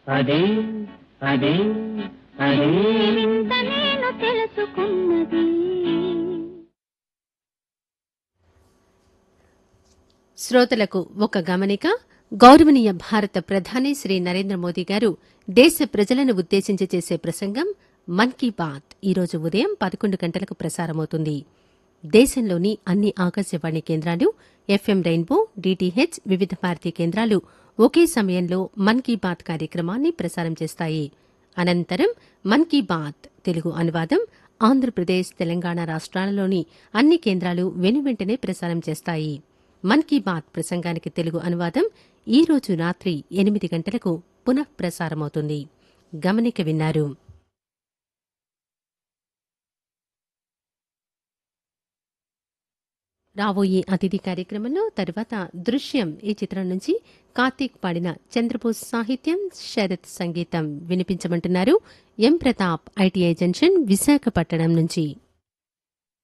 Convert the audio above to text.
అదే అదే అదే ఇంత నేను తెలుసుకున్నది శ్రోతలకు ఒక గమనిక గౌరవనీయ భారత ప్రధాని శ్రీ నరేంద్ర మోదీ గారు దేశ ప్రజలను ఉద్దేశించి చేసే ప్రసంగం మన్ కీ బాత్ ఈరోజు ఉదయం పదకొండు గంటలకు ప్రసారమవుతుంది దేశంలోని అన్ని ఆకాశవాణి కేంద్రాలు ఎఫ్ఎం రెయిన్బో డీటీహెచ్ వివిధ భారతీ కేంద్రాలు ఒకే సమయంలో మన్ కీ బాత్ కార్యక్రమాన్ని ప్రసారం చేస్తాయి అనంతరం మన్ కీ బాత్ తెలుగు అనువాదం ఆంధ్రప్రదేశ్ తెలంగాణ రాష్ట్రాలలోని అన్ని కేంద్రాలు వెనువెంటనే ప్రసారం చేస్తాయి మన్ కీ బాత్ ప్రసంగానికి తెలుగు అనువాదం ఈ రోజు రాత్రి ఎనిమిది గంటలకు పునః ప్రసారమవుతుంది గమనిక విన్నారు రాబోయే అతిథి కార్యక్రమంలో తరువాత దృశ్యం ఈ చిత్రం నుంచి కార్తీక్ పాడిన చంద్రబోస్ సాహిత్యం శరత్ సంగీతం వినిపించమంటున్నారు M Prathap ITI junction Visakhapatnam నుంచి